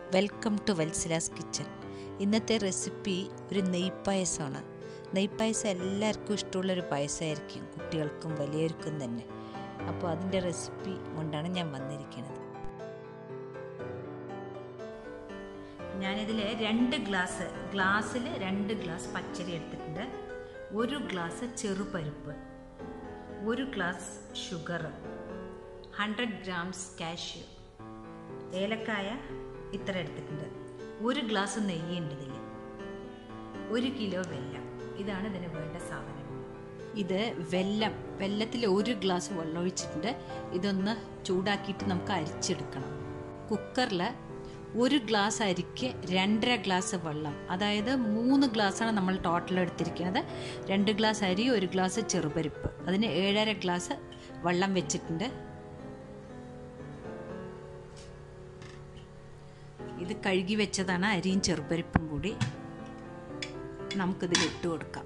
welcome to വെൽസിലാസ് kitchen ഇന്നത്തെ recipe ഒരു നെയ് പായസമാണ് നെയ് പായസം എല്ലാവർക്കും ഇഷ്ടമുള്ളൊരു പായസമായിരിക്കും കുട്ടികൾക്കും വലിയവർക്കും തന്നെ അപ്പോൾ അതിൻ്റെ റെസിപ്പി കൊണ്ടാണ് ഞാൻ വന്നിരിക്കുന്നത് ഞാനിതിൽ രണ്ട് ഗ്ലാസ് ഗ്ലാസ്സിൽ രണ്ട് ഗ്ലാസ് പച്ചരി എടുത്തിട്ടുണ്ട് ഒരു ഗ്ലാസ് ചെറുപരിപ്പ് ഒരു glass sugar hundred grams cashew ഏലക്കായ ഇത്ര എടുത്തിട്ടുണ്ട് ഒരു ഗ്ലാസ് നെയ്യുണ്ട് ഇതിൽ ഒരു കിലോ വെല്ലം ഇതാണ് ഇതിന് വേണ്ട സാധനം ഇത് വെല്ലം വെല്ലത്തിൽ ഒരു ഗ്ലാസ് വെള്ളം ഒഴിച്ചിട്ടുണ്ട് ഇതൊന്ന് ചൂടാക്കിയിട്ട് നമുക്ക് അരിച്ചെടുക്കണം കുക്കറിൽ ഒരു ഗ്ലാസ് അരിക്ക് രണ്ടര ഗ്ലാസ് വെള്ളം അതായത് മൂന്ന് ഗ്ലാസ്സാണ് നമ്മൾ ടോട്ടൽ എടുത്തിരിക്കുന്നത് രണ്ട് ഗ്ലാസ് അരി ഒരു ഗ്ലാസ് ചെറുപരിപ്പ് അതിന് ഏഴര ഗ്ലാസ് വെള്ളം വെച്ചിട്ടുണ്ട് ഇത് കഴുകി വെച്ചതാണ് അരിയും ചെറുപരിപ്പും കൂടി നമുക്കിതിൽ ഇട്ട് കൊടുക്കാം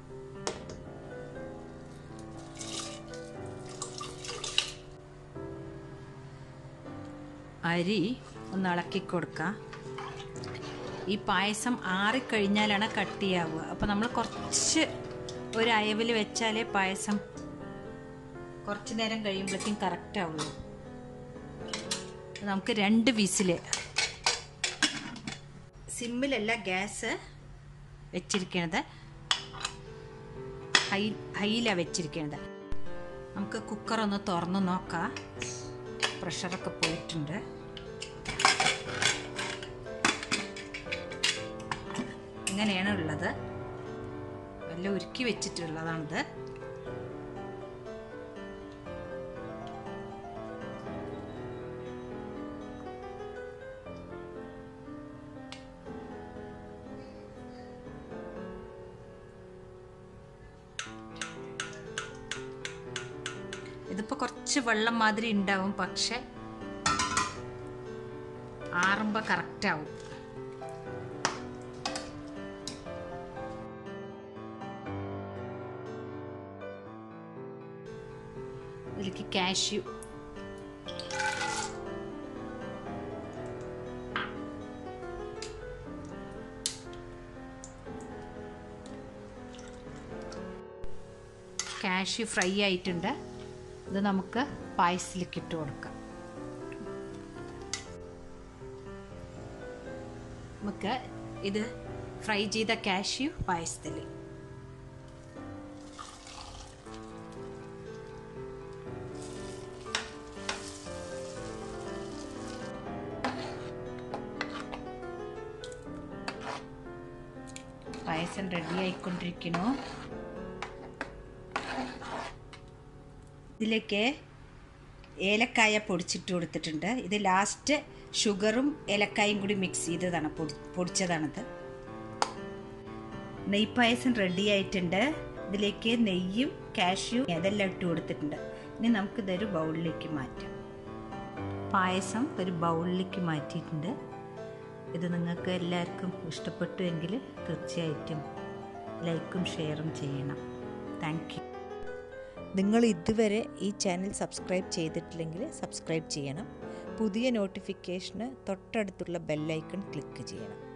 അരി ഒന്ന് ഇളക്കി കൊടുക്കാം ഈ പായസം ആറിക്കഴിഞ്ഞാലാണ് കട്ടിയാവുക അപ്പോൾ നമ്മൾ കുറച്ച് ഒരു അയവിൽ വെച്ചാലേ പായസം കുറച്ച് നേരം കഴിയുമ്പോഴത്തേക്കും കറക്റ്റ് ആവുള്ളൂ നമുക്ക് രണ്ട് വിസില് സിമ്മിലല്ല ഗ്യാസ് വെച്ചിരിക്കുന്നത് ഹൈ ഹൈയിലാണ് വെച്ചിരിക്കുന്നത് നമുക്ക് കുക്കർ ഒന്ന് തുറന്ന് നോക്കാം പ്രഷറൊക്കെ പോയിട്ടുണ്ട് ഇങ്ങനെയാണ് ഉള്ളത് നല്ല ഉരുക്കി വെച്ചിട്ടുള്ളതാണിത് ഇതിപ്പോൾ കുറച്ച് വെള്ളം മാതിരി ഉണ്ടാവും പക്ഷെ ആറുമ്പോൾ കറക്റ്റ് ആവും ഇതിലേക്ക് കാഷ്യൂ കാഷ്യൂ ഫ്രൈ ആയിട്ടുണ്ട് ഇത് നമുക്ക് പായസത്തിലേക്ക് ഇട്ട് കൊടുക്കാം നമുക്ക് ഇത് ഫ്രൈ ചെയ്ത കാഷ്യൂ പായസത്തിൽ പായസം റെഡി ആയിക്കൊണ്ടിരിക്കുന്നു ഇതിലേക്ക് ഏലക്കായ പൊടിച്ചിട്ട് കൊടുത്തിട്ടുണ്ട് ഇത് ലാസ്റ്റ് ഷുഗറും ഏലക്കായും കൂടി മിക്സ് ചെയ്തതാണ് പൊടി പൊടിച്ചതാണിത് നെയ് പായസം റെഡി ആയിട്ടുണ്ട് ഇതിലേക്ക് നെയ്യും കാഷ്യൂ അതെല്ലാം ഇട്ട് കൊടുത്തിട്ടുണ്ട് ഇനി നമുക്കിതൊരു ബൗളിലേക്ക് മാറ്റാം പായസം ഒരു ബൗളിലേക്ക് മാറ്റിയിട്ടുണ്ട് ഇത് നിങ്ങൾക്ക് എല്ലാവർക്കും ഇഷ്ടപ്പെട്ടു എങ്കിൽ തീർച്ചയായിട്ടും ലൈക്കും ഷെയറും ചെയ്യണം താങ്ക് യു നിങ്ങൾ ഇതുവരെ ഈ ചാനൽ സബ്സ്ക്രൈബ് ചെയ്തിട്ടില്ലെങ്കിൽ സബ്സ്ക്രൈബ് ചെയ്യണം പുതിയ നോട്ടിഫിക്കേഷന് തൊട്ടടുത്തുള്ള ബെല്ലൈക്കൺ ക്ലിക്ക് ചെയ്യണം